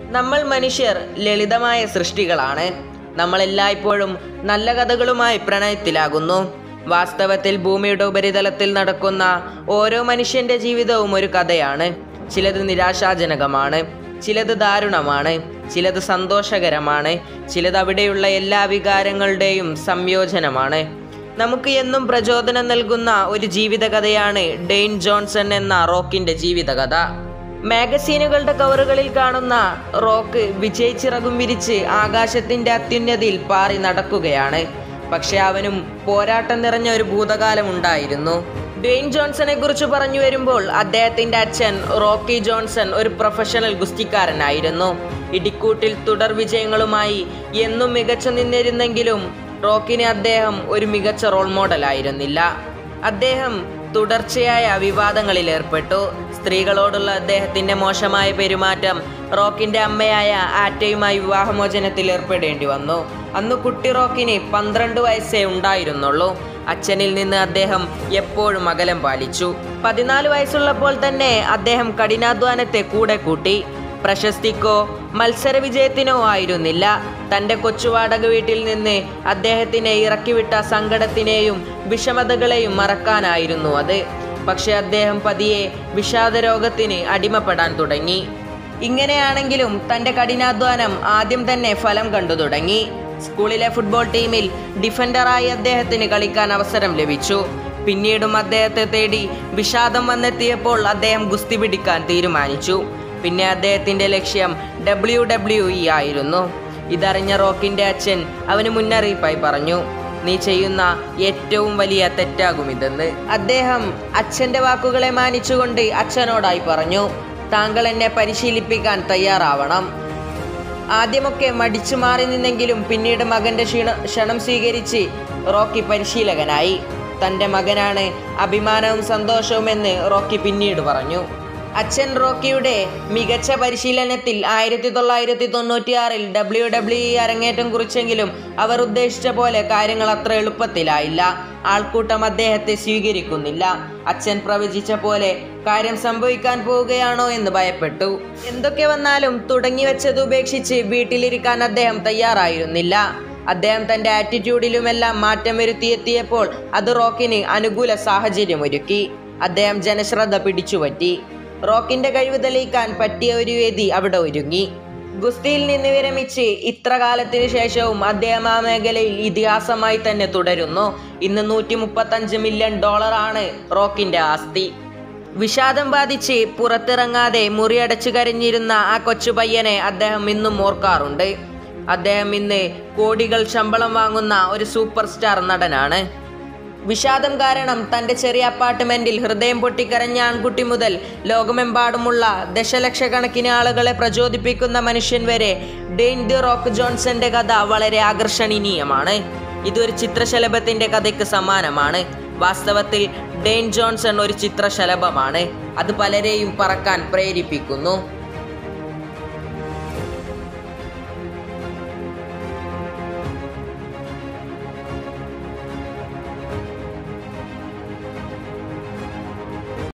നമ്മൾ മനുഷ്യർ ലളിതമായ സൃഷ്ടികളാണ് നമ്മൾ എല്ലായ്പ്പോഴും നല്ല കഥകളുമായി പ്രണയത്തിലാകുന്നു വാസ്തവത്തിൽ ഭൂമിയുടെ ഉപരിതലത്തിൽ നടക്കുന്ന ഓരോ മനുഷ്യന്റെ ജീവിതവും ഒരു കഥയാണ് ചിലത് നിരാശാജനകമാണ് ചിലത് ദാരുണമാണ് ചിലത് സന്തോഷകരമാണ് ചിലത് അവിടെയുള്ള എല്ലാ വികാരങ്ങളുടെയും സംയോജനമാണ് നമുക്ക് എന്നും പ്രചോദനം നൽകുന്ന ഒരു ജീവിതകഥയാണ് ഡെയിൻ ജോൺസൺ എന്ന റോക്കിന്റെ ജീവിതകഥ മാഗസീനുകളുടെ കവറുകളിൽ കാണുന്ന റോക്ക് വിജയിച്ചിറകും വിരിച്ച് ആകാശത്തിന്റെ അത്യുന്നതിയിൽ പാറി നടക്കുകയാണ് പക്ഷെ അവനും പോരാട്ടം നിറഞ്ഞ ഒരു ഭൂതകാലം ഉണ്ടായിരുന്നു ഡെയിൻ ജോൺസനെ കുറിച്ച് പറഞ്ഞു വരുമ്പോൾ അദ്ദേഹത്തിന്റെ അച്ഛൻ റോക്കി ജോൺസൺ ഒരു പ്രൊഫഷണൽ ഗുസ്തിക്കാരനായിരുന്നു ഇടിക്കൂട്ടിൽ തുടർ വിജയങ്ങളുമായി എന്നും മികച്ചു നിന്നിരുന്നെങ്കിലും റോക്കിന് അദ്ദേഹം ഒരു മികച്ച റോൾ മോഡലായിരുന്നില്ല അദ്ദേഹം തുടർച്ചയായ വിവാദങ്ങളിൽ ഏർപ്പെട്ടു സ്ത്രീകളോടുള്ള അദ്ദേഹത്തിന്റെ മോശമായ പെരുമാറ്റം റോക്കിന്റെ അമ്മയായ ആറ്റയുമായി വിവാഹമോചനത്തിൽ ഏർപ്പെടേണ്ടി വന്നു അന്ന് കുട്ടി റോക്കിന് പന്ത്രണ്ട് വയസ്സേ ഉണ്ടായിരുന്നുള്ളൂ അച്ഛനിൽ നിന്ന് അദ്ദേഹം എപ്പോഴും അകലം പാലിച്ചു പതിനാല് വയസ്സുള്ളപ്പോൾ തന്നെ അദ്ദേഹം കഠിനാധ്വാനത്തെ കൂടെ കൂട്ടി പ്രശസ്തിക്കോ മത്സര വിജയത്തിനോ ആയിരുന്നില്ല തൻ്റെ കൊച്ചുവാടക വീട്ടിൽ നിന്ന് അദ്ദേഹത്തിനെ ഇറക്കിവിട്ട സങ്കടത്തിനെയും വിഷമതകളെയും മറക്കാനായിരുന്നു അത് പക്ഷെ അദ്ദേഹം പതിയെ വിഷാദരോഗത്തിന് അടിമപ്പെടാൻ തുടങ്ങി ഇങ്ങനെയാണെങ്കിലും തൻ്റെ കഠിനാധ്വാനം ആദ്യം തന്നെ ഫലം കണ്ടു തുടങ്ങി സ്കൂളിലെ ഫുട്ബോൾ ടീമിൽ ഡിഫൻഡറായി അദ്ദേഹത്തിന് കളിക്കാൻ അവസരം ലഭിച്ചു പിന്നീടും അദ്ദേഹത്തെ തേടി വിഷാദം വന്നെത്തിയപ്പോൾ അദ്ദേഹം ഗുസ്തി പിടിക്കാൻ തീരുമാനിച്ചു പിന്നെ അദ്ദേഹത്തിന്റെ ലക്ഷ്യം ഡബ്ല്യു ഡബ്ല്യു ഇ ആയിരുന്നു ഇതറിഞ്ഞ റോക്കിന്റെ അച്ഛൻ അവന് മുന്നറിയിപ്പായി പറഞ്ഞു നീ ചെയ്യുന്ന ഏറ്റവും വലിയ തെറ്റാകും ഇതെന്ന് അദ്ദേഹം അച്ഛന്റെ വാക്കുകളെ മാനിച്ചുകൊണ്ട് അച്ഛനോടായി പറഞ്ഞു താങ്കൾ എന്നെ പരിശീലിപ്പിക്കാൻ തയ്യാറാവണം ആദ്യമൊക്കെ മടിച്ചു മാറി നിന്നെങ്കിലും പിന്നീട് മകന്റെ ക്ഷീണ ക്ഷണം സ്വീകരിച്ച് റോക്കി പരിശീലകനായി തൻ്റെ മകനാണ് അഭിമാനവും സന്തോഷവുമെന്ന് റോക്കി പിന്നീട് പറഞ്ഞു അച്ഛൻ റോക്കിയുടെ മികച്ച പരിശീലനത്തിൽ ആയിരത്തി തൊള്ളായിരത്തി തൊണ്ണൂറ്റിയാറിൽ ഡബ്ല്യു ഡബ്ല്യു ഇ അരങ്ങേറ്റം കുറിച്ചെങ്കിലും അവർ ഉദ്ദേശിച്ച പോലെ കാര്യങ്ങൾ അത്ര എളുപ്പത്തിലായില്ല ആൾക്കൂട്ടം അദ്ദേഹത്തെ സ്വീകരിക്കുന്നില്ല അച്ഛൻ പ്രവചിച്ച പോലെ കാര്യം സംഭവിക്കാൻ പോവുകയാണോ എന്ന് ഭയപ്പെട്ടു എന്തൊക്കെ വന്നാലും തുടങ്ങി വെച്ചത് ഉപേക്ഷിച്ച് വീട്ടിലിരിക്കാൻ അദ്ദേഹം തയ്യാറായിരുന്നില്ല അദ്ദേഹം തന്റെ ആറ്റിറ്റ്യൂഡിലുമെല്ലാം മാറ്റം വരുത്തിയെത്തിയപ്പോൾ അത് റോക്കിന് അനുകൂല സാഹചര്യമൊരുക്കി അദ്ദേഹം ജനശ്രദ്ധ പിടിച്ചുപറ്റി റോക്കിന്റെ കഴിവ് തെളിയിക്കാൻ പറ്റിയ ഒരു വേദി അവിടെ ഒരുങ്ങി ഗുസ്തിയിൽ നിന്ന് വിരമിച്ച് ഇത്ര കാലത്തിന് ശേഷവും അദ്ദേഹം ആ മേഖലയിൽ ഇതിഹാസമായി തന്നെ തുടരുന്നു ഇന്ന് നൂറ്റി മുപ്പത്തഞ്ച് മില്യൺ ഡോളറാണ് റോക്കിന്റെ ആസ്തി വിഷാദം ബാധിച്ച് പുറത്തിറങ്ങാതെ മുറിയടച്ചു കരഞ്ഞിരുന്ന ആ കൊച്ചു പയ്യനെ അദ്ദേഹം ഇന്നും ഓർക്കാറുണ്ട് അദ്ദേഹം ഇന്ന് കോടികൾ ശമ്പളം വാങ്ങുന്ന ഒരു സൂപ്പർ സ്റ്റാർ നടനാണ് വിഷാദം കാരണം തൻ്റെ ചെറിയ അപ്പാർട്ട്മെന്റിൽ ഹൃദയം പൊട്ടിക്കരഞ്ഞ ആൺകുട്ടി മുതൽ ലോകമെമ്പാടുമുള്ള ദശലക്ഷക്കണക്കിന് ആളുകളെ പ്രചോദിപ്പിക്കുന്ന മനുഷ്യൻ വരെ ഡെയിൻ ദി റോക്ക് ജോൺസന്റെ കഥ വളരെ ആകർഷണീയമാണ് ഇതൊരു ചിത്രശലഭത്തിന്റെ കഥയ്ക്ക് സമാനമാണ് വാസ്തവത്തിൽ ഡെയിൻ ജോൺസൺ ഒരു ചിത്രശലഭമാണ് അത് പലരെയും പറക്കാൻ പ്രേരിപ്പിക്കുന്നു